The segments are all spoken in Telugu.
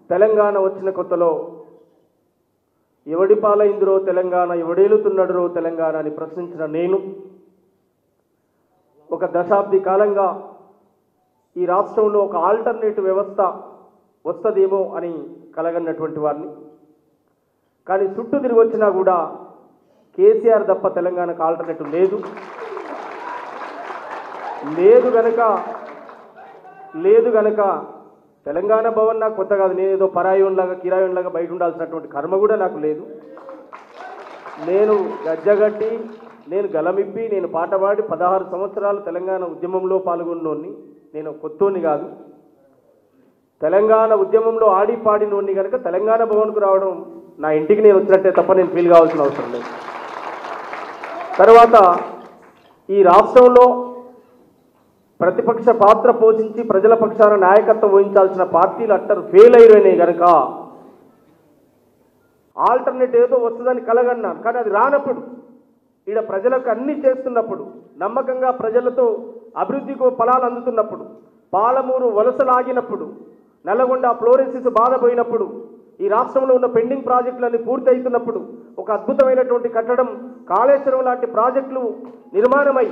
తెలంగాణ వచ్చిన కొత్తలో ఎవడి పాలైందిరో తెలంగాణ ఎవడేలుతున్నాడరో తెలంగాణ అని ప్రశ్నించిన నేను ఒక దశాబ్ది కాలంగా ఈ రాష్ట్రంలో ఒక ఆల్టర్నేటివ్ వ్యవస్థ వస్తుందేమో అని కలగన్నటువంటి వారిని కానీ చుట్టూ తిరిగి వచ్చినా కూడా కేసీఆర్ తప్ప తెలంగాణకు ఆల్టర్నేటివ్ లేదు లేదు గనక లేదు గనక తెలంగాణ భవన్ నాకు కొత్త కాదు నేను ఏదో పరాయునిలాగా కిరాయునిలాగా బయట ఉండాల్సినటువంటి కర్మ కూడా నాకు లేదు నేను గజ్జగట్టి నేను గలమిప్పి నేను పాట పాడి పదహారు సంవత్సరాలు తెలంగాణ ఉద్యమంలో పాల్గొన్నోన్ని నేను కొత్తోని కాదు తెలంగాణ ఉద్యమంలో ఆడి పాడినోన్ని కనుక తెలంగాణ భవన్కు రావడం నా ఇంటికి నేను వచ్చినట్టే తప్ప నేను ఫీల్ కావాల్సిన అవసరం లేదు తర్వాత ఈ రాష్ట్రంలో ప్రతిపక్ష పాత్ర పోషించి ప్రజల పక్షాన నాయకత్వం వహించాల్సిన పార్టీలు అట్టర్ ఫెయిల్ అయిపోయినాయి కనుక ఆల్టర్నేట్ ఏదో వస్తుందని కలగన్నాను కానీ అది రానప్పుడు ఈడ ప్రజలకు అన్ని చేస్తున్నప్పుడు నమ్మకంగా ప్రజలతో అభివృద్ధికి ఫలాలు అందుతున్నప్పుడు పాలమూరు వలసలాగినప్పుడు నల్లగొండ ఫ్లోరెన్సిస్ బాధపోయినప్పుడు ఈ రాష్ట్రంలో ఉన్న పెండింగ్ ప్రాజెక్టులన్నీ పూర్తి అవుతున్నప్పుడు ఒక అద్భుతమైనటువంటి కట్టడం కాళేశ్వరం లాంటి ప్రాజెక్టులు నిర్మాణమై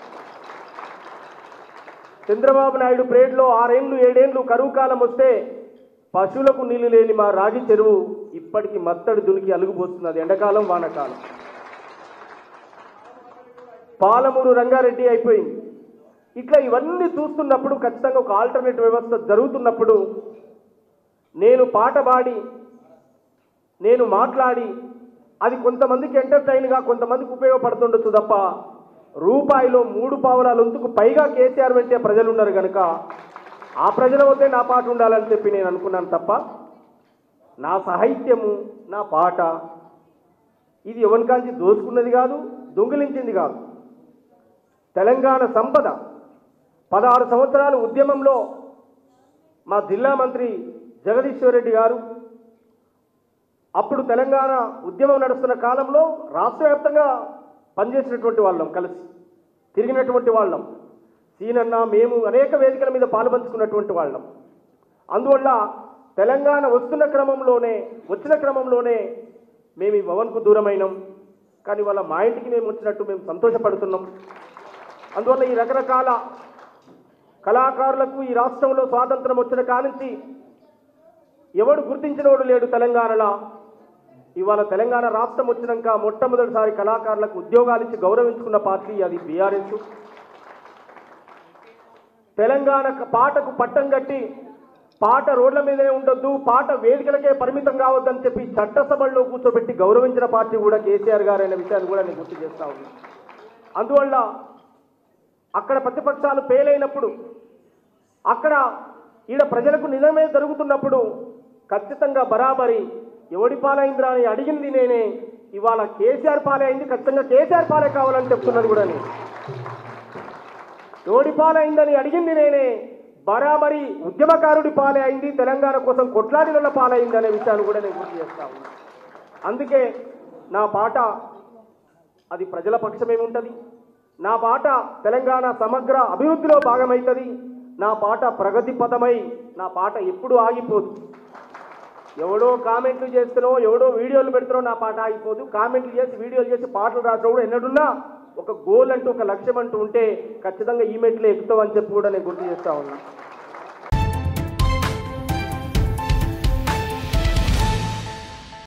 చంద్రబాబు నాయుడు ప్రేడ్లో ఆరేండ్లు ఏడేండ్లు కరువు కాలం వస్తే పశువులకు నీళ్లు లేని మా రాగి చెరువు ఇప్పటికి మత్తడి దునికి అలుగుపోతున్నది ఎండాకాలం వానకాలం పాలమూరు రంగారెడ్డి అయిపోయింది ఇట్లా ఇవన్నీ చూస్తున్నప్పుడు ఖచ్చితంగా ఒక ఆల్టర్నేటివ్ వ్యవస్థ జరుగుతున్నప్పుడు నేను పాట పాడి నేను మాట్లాడి అది కొంతమందికి ఎంటర్టైన్గా కొంతమందికి ఉపయోగపడుతుండొచ్చు తప్ప రూపాయిలో మూడు పావుల లొంతుకు పైగా కేసీఆర్ వెంటే ప్రజలు ఉన్నారు కనుక ఆ ప్రజల వద్దే నా పాట ఉండాలని చెప్పి నేను అనుకున్నాను తప్ప నా సాహిత్యము నా పాట ఇది ఎవరికాంచి దోచుకున్నది కాదు దొంగిలించింది కాదు తెలంగాణ సంపద పదహారు సంవత్సరాలు ఉద్యమంలో మా జిల్లా మంత్రి జగదీశ్వర్ రెడ్డి గారు అప్పుడు తెలంగాణ ఉద్యమం నడుస్తున్న కాలంలో రాష్ట్ర వ్యాప్తంగా పనిచేసినటువంటి వాళ్ళం కలిసి తిరిగినటువంటి వాళ్ళం సీనన్న మేము అనేక వేదికల మీద పాలుపంచుకున్నటువంటి వాళ్ళం అందువల్ల తెలంగాణ వస్తున్న క్రమంలోనే వచ్చిన క్రమంలోనే మేము ఈ భవన్కు దూరమైనాం కానీ వాళ్ళ మా ఇంటికి మేము వచ్చినట్టు మేము సంతోషపడుతున్నాం అందువల్ల ఈ రకరకాల కళాకారులకు ఈ రాష్ట్రంలో స్వాతంత్రం వచ్చిన కానుంచి ఎవడు గుర్తించినోడు లేడు తెలంగాణలో ఇవాళ తెలంగాణ రాష్ట్రం వచ్చినాక మొట్టమొదటిసారి కళాకారులకు ఉద్యోగాలు ఇచ్చి గౌరవించుకున్న పార్టీ అది బీఆర్ఎస్ తెలంగాణ క- పాటకు పట్టం కట్టి పాట రోడ్ల మీదనే ఉండొద్దు పాట వేదికలకే పరిమితం కావద్దని చెప్పి చట్టసభల్లో కూర్చోబెట్టి గౌరవించిన పార్టీ కూడా కేసీఆర్ గారు అనే విషయాన్ని కూడా నేను గుర్తు చేస్తా ఉన్నా అందువల్ల అక్కడ ప్రతిపక్షాలు పేలైనప్పుడు అక్కడ ఈడ ప్రజలకు నిజమే జరుగుతున్నప్పుడు ఖచ్చితంగా బరాబరి ఎవడి పాలైందిరా అని అడిగింది నేనే ఇవాళ కేసీఆర్ పాలే అయింది ఖచ్చితంగా కేసీఆర్ పాలే కావాలని చెప్తున్నది కూడా నేను ఎవడి పాలైందని అడిగింది నేనే బరాబరి ఉద్యమకారుడి పాలే అయింది తెలంగాణ కోసం కొట్లాడిన పాలైంది అనే విషయాన్ని కూడా నేను గుర్తు చేస్తా ఉన్నా అందుకే నా పాట అది ప్రజల పక్షమేముంటది నా పాట తెలంగాణ సమగ్ర అభివృద్ధిలో భాగమవుతుంది నా పాట ప్రగతి పదమై నా పాట ఎప్పుడు ఆగిపోదు ఎవడో కామెంట్లు చేస్తున్నావు ఎవడో వీడియోలు పెడుతున్నావు నా పాట ఆగిపోదు కామెంట్లు చేసి వీడియోలు చేసి పాటలు రాసిన కూడా ఎన్నడున్నా ఒక గోల్ అంటూ ఒక లక్ష్యం అంటూ ఉంటే ఖచ్చితంగా ఈ మెట్లే ఎక్కుతావు అని చెప్పి కూడా నేను గుర్తు చేస్తా ఉన్నా